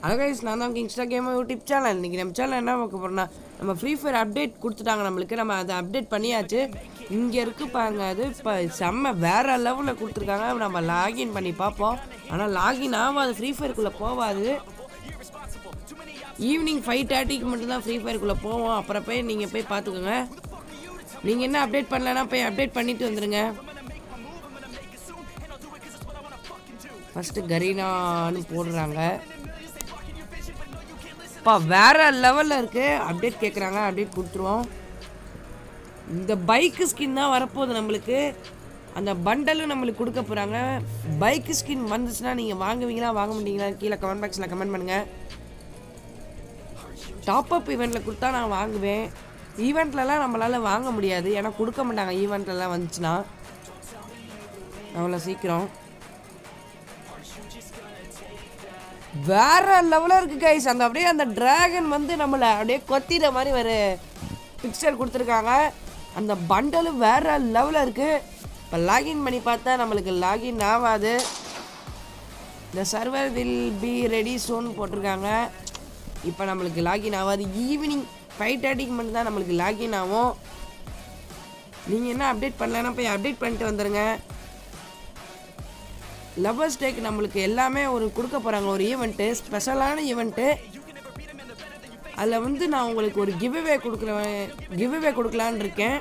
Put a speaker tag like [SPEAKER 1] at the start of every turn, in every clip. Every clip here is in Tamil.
[SPEAKER 1] ஹலோ கைஸ் நான் தான் கிங்ஸ்டா கேம் யூடியூப் சேனல் இன்றைக்கி நம்ம சேனல் என்ன பார்க்க போகிறோம்னா நம்ம ஃப்ரீ ஃபயர் அப்டேட் கொடுத்துட்டாங்க நம்மளுக்கு நம்ம அதை அப்டேட் பண்ணியாச்சு இங்கே இருக்கு பாருங்க அது இப்போ செம்ம வேற லெவலில் கொடுத்துருக்காங்க நம்ம லாகின் பண்ணி பார்ப்போம் ஆனால் லாகின் ஆகாது ஃப்ரீ ஃபயருக்குள்ளே போகாது ஈவினிங் ஃபைவ் தேர்ட்டிக்கு மட்டும்தான் ஃப்ரீ ஃபயருக்குள்ளே போவோம் அப்புறம் போய் நீங்கள் போய் பார்த்துக்கோங்க நீங்கள் என்ன அப்டேட் பண்ணலன்னா போய் அப்டேட் பண்ணிட்டு வந்துடுங்க ஃபஸ்ட்டு கரீனான்னு போடுறாங்க அப்பா வேற லெவலில் இருக்கு அப்டேட் கேட்குறாங்க அப்டேட் கொடுத்துருவோம் இந்த பைக்கு ஸ்கின் தான் வரப்போகுது நம்மளுக்கு அந்த பண்டலும் நம்மளுக்கு கொடுக்க போகிறாங்க பைக்கு ஸ்கின் வந்துச்சுன்னா நீங்கள் வாங்குவீங்களா வாங்க மாட்டீங்களா கீழே கமெண்ட் பாக்ஸில் கமெண்ட் பண்ணுங்கள் டாப் அப் ஈவெண்ட்டில் கொடுத்தா நான் வாங்குவேன் ஈவெண்ட்லலாம் நம்மளால் வாங்க முடியாது ஏன்னா கொடுக்க மாட்டாங்க ஈவெண்ட்லலாம் வந்துச்சுன்னா அவ்வளோ சீக்கிரம் வேற லெவலில் இருக்கு கைஸ் அந்த அப்படியே அந்த டிராகன் வந்து நம்மளை அப்படியே கொத்திட மாதிரி ஒரு பிக்சர் கொடுத்துருக்காங்க அந்த பண்டலும் வேற லெவலில் இருக்கு இப்போ லாகின் பண்ணி பார்த்தா நம்மளுக்கு லாகின் ஆகாது இந்த server will be ready soon போட்டிருக்காங்க இப்போ நம்மளுக்கு லாகின் ஆகாது ஈவினிங் ஃபைவ் தேர்ட்டிக்கு மட்டும் தான் நம்மளுக்கு லாகின் ஆகும் நீங்கள் என்ன அப்டேட் பண்ணலன்னா போய் அப்டேட் பண்ணிட்டு வந்துடுங்க லவ்வர்ஸ் டேக்கு நம்மளுக்கு எல்லாமே ஒரு கொடுக்க போகிறாங்க ஒரு ஈவெண்ட்டு ஸ்பெஷலான ஈவெண்ட்டு அதில் வந்து நான் உங்களுக்கு ஒரு கிவ்அவே கொடுக்குறேன் கிவ்அவே கொடுக்கலான்னு இருக்கேன்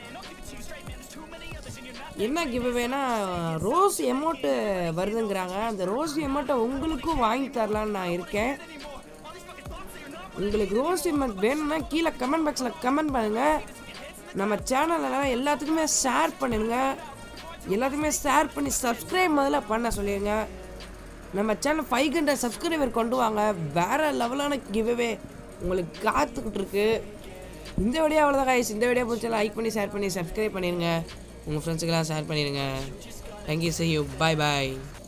[SPEAKER 1] என்ன கிவ்அவேனா ரோஸ் எமௌண்ட்டு வருதுங்கிறாங்க அந்த ரோஸ் எமௌண்ட்டை உங்களுக்கும் வாங்கி தரலான்னு நான் இருக்கேன் உங்களுக்கு ரோஸ் எமௌண்ட் வேணும்னா கீழே கமெண்ட் பாக்ஸில் கமெண்ட் பண்ணுங்கள் நம்ம சேனலில் எல்லாத்துக்குமே ஷேர் பண்ணிடுங்க எல்லாத்தையுமே ஷேர் பண்ணி சப்ஸ்கிரைப் முதல்ல பண்ண சொல்லிடுங்க நம்ம சேனல் ஃபைவ் ஹண்ட்ரட் சப்ஸ்கிரைபர் கொண்டு வாங்க வேற லெவலான கிவ்அவே உங்களுக்கு காத்துக்கிட்டு இருக்கு இந்த வீடியோ அவ்வளோதான் guys இந்த வீடியோ பிடிச்சா லைக் பண்ணி ஷேர் பண்ணி சப்ஸ்கிரைப் பண்ணிடுங்க உங்கள் ஃப்ரெண்ட்ஸுக்கெல்லாம் ஷேர் பண்ணிடுங்க thank you see you bye bye